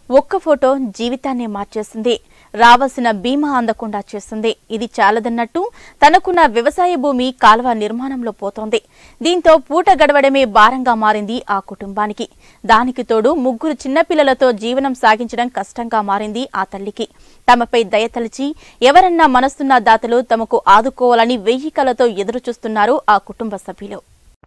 ఒక్క ఫోటో జీవితాన్ని మార్చేస్తుంది రావాల్సిన బీమా అందకుండా చేస్తుంది ఇది చాలదన్నట్టు తనకున్న వ్యవసాయ భూమి కాలువ నిర్మాణంలో పోతోంది దీంతో పూట గడవడమే భారంగా మారింది ఆ కుటుంబానికి దానికి తోడు ముగ్గురు చిన్నపిల్లలతో జీవనం సాగించడం కష్టంగా మారింది ఆ తల్లికి తమపై దయతలిచి ఎవరన్నా మనస్తున్న దాతలు తమకు ఆదుకోవాలని వెయ్యి కలతో ఎదురుచూస్తున్నారు ఆ కుటుంబ సభ్యులు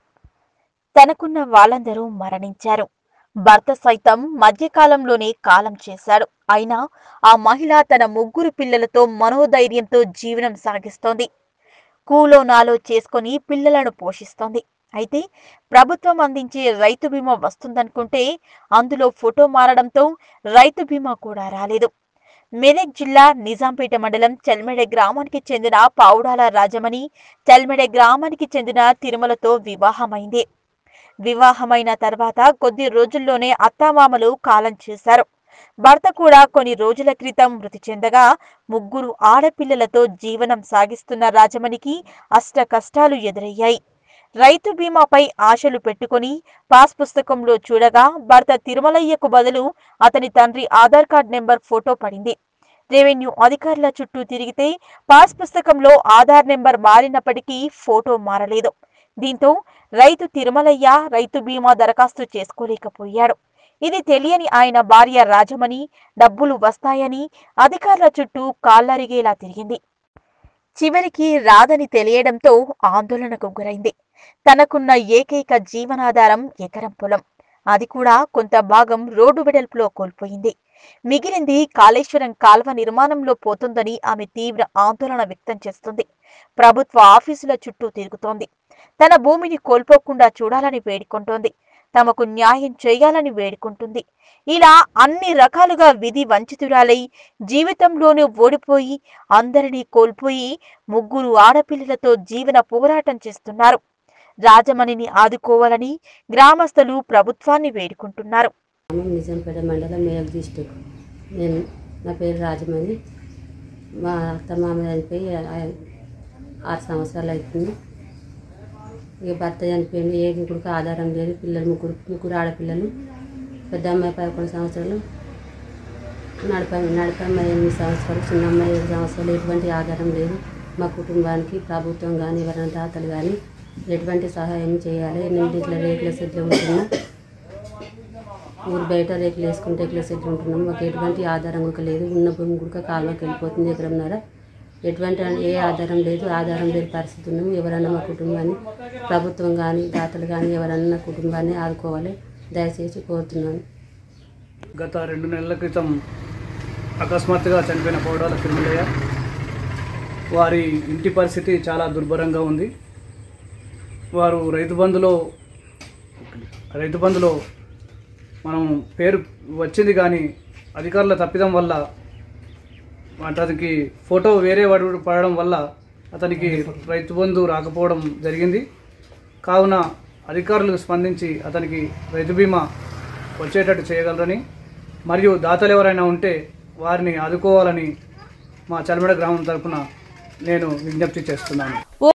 తనకున్న వాళ్ళందరూ మరణించారు భర్త సైతం మధ్యకాలంలోనే కాలం చేశాడు అయినా ఆ మహిళ తన ముగ్గురు పిల్లలతో మనోధైర్యంతో జీవనం సాగిస్తోంది కూలో నాలో చేసుకొని పిల్లలను పోషిస్తోంది అయితే ప్రభుత్వం అందించే రైతు బీమా వస్తుందనుకుంటే అందులో ఫోటో మారడంతో రైతు బీమా కూడా రాలేదు మెదక్ జిల్లా నిజాంపేట మండలం చెల్మెడ గ్రామానికి చెందిన పావుడాల రాజమణి చెల్మెడ గ్రామానికి చెందిన తిరుమలతో వివాహమైంది వివాహమైన తర్వాత కొద్ది రోజుల్లోనే అత్తామామలు కాలం చేశారు భర్త కూడా కొన్ని రోజుల క్రితం మృతి చెందగా ముగ్గురు ఆడపిల్లలతో జీవనం సాగిస్తున్న రాజమణికి అష్ట కష్టాలు ఎదురయ్యాయి రైతు బీమాపై ఆశలు పెట్టుకుని పాస్ పుస్తకంలో చూడగా భర్త తిరుమలయ్యకు బదులు అతని తండ్రి ఆధార్ కార్డ్ నెంబర్ ఫోటో పడింది రెవెన్యూ అధికారుల చుట్టూ తిరిగితే పాస్ పుస్తకంలో ఆధార్ నెంబర్ మారినప్పటికీ ఫోటో మారలేదు దీంతో రైతు తిరుమలయ్య రైతు బీమా దరఖాస్తు చేసుకోలేకపోయాడు ఇది తెలియని ఆయన భార్య రాజమణి డబ్బులు వస్తాయని అధికారుల చుట్టూ కాళ్ళరిగేలా తిరిగింది చివరికి రాదని తెలియడంతో ఆందోళనకు గురైంది తనకున్న ఏకైక జీవనాధారం ఎకరం పొలం అది కూడా కొంత భాగం రోడ్డు వెడల్పులో కోల్పోయింది మిగిలింది కాళేశ్వరం కాల్వ నిర్మాణంలో పోతుందని ఆమె తీవ్ర ఆందోళన వ్యక్తం చేస్తుంది ప్రభుత్వ ఆఫీసుల చుట్టూ తిరుగుతోంది తన భూమిని కోల్పోకుండా చూడాలని వేడుకుంటోంది తమకు న్యాయం చేయాలని వేడుకుంటుంది ఇలా అన్ని రకాలుగా విధి వంచితురాలై జీవితంలోనే ఓడిపోయి అందరినీ కోల్పోయి ముగ్గురు ఆడపిల్లలతో జీవన పోరాటం చేస్తున్నారు రాజమణిని ఆదుకోవాలని గ్రామస్తులు ప్రభుత్వాన్ని వేడుకుంటున్నారు గ్రామం నిజాంపేట మండలం మేయక్ డిస్టిక్ నేను నా పేరు రాజమణి మా అత్త మామ చనిపోయి ఆ- ఆరు సంవత్సరాలు అవుతుంది ఇక భర్త చనిపోయింది ఏ ముగ్గురికి ఆధారం లేదు పిల్లలు ముగ్గురు ముగ్గురు ఆడపిల్లలు పెద్ద అమ్మాయి పదకొండు సంవత్సరాలు నడప నడపమ్మాయి ఎనిమిది సంవత్సరాలు చిన్న అమ్మాయి ఏడు సంవత్సరాలు ఎటువంటి ఆధారం లేదు మా కుటుంబానికి ప్రభుత్వం కానీ ఎవరైనా దాతలు కానీ ఎటువంటి సహాయం చేయాలి నేను ఇట్లా రేట్ల సెట్లు ఉంటున్నా ఊరు బయట రేకులు వేసుకుంటే రేకుల సెట్లు ఉంటున్నాం మాకు ఎటువంటి ఆధారం కూడా లేదు ఉన్న భూమి కూడా కాలువకి వెళ్ళిపోతుంది ఎకరంన్నర ఎటువంటి ఏ ఆధారం లేదు ఆధారం లేని పరిస్థితి ఉన్నాం ఎవరైనా మా కుటుంబాన్ని ప్రభుత్వం కానీ దాతలు కానీ ఎవరైనా నా కుటుంబాన్ని ఆదుకోవాలి దయచేసి కోరుతున్నాను గత రెండు నెలల క్రితం అకస్మాత్తుగా చనిపోయిన పౌడాల తిరుమలయ్య వారి ఇంటి పరిస్థితి చాలా దుర్భరంగా ఉంది వారు రైతు బంధులో రైతు బంధులో మనం పేరు వచ్చింది కానీ అధికారుల తప్పిదం వల్ల అతనికి ఫోటో వేరే వాడు పడడం వల్ల అతనికి రైతు బంధు రాకపోవడం జరిగింది కావున అధికారులు స్పందించి అతనికి రైతు బీమా వచ్చేటట్టు చేయగలరని మరియు దాతలు ఎవరైనా ఉంటే వారిని ఆదుకోవాలని మా చలమడ గ్రామం తరపున నేను విజ్ఞప్తి చేస్తున్నాను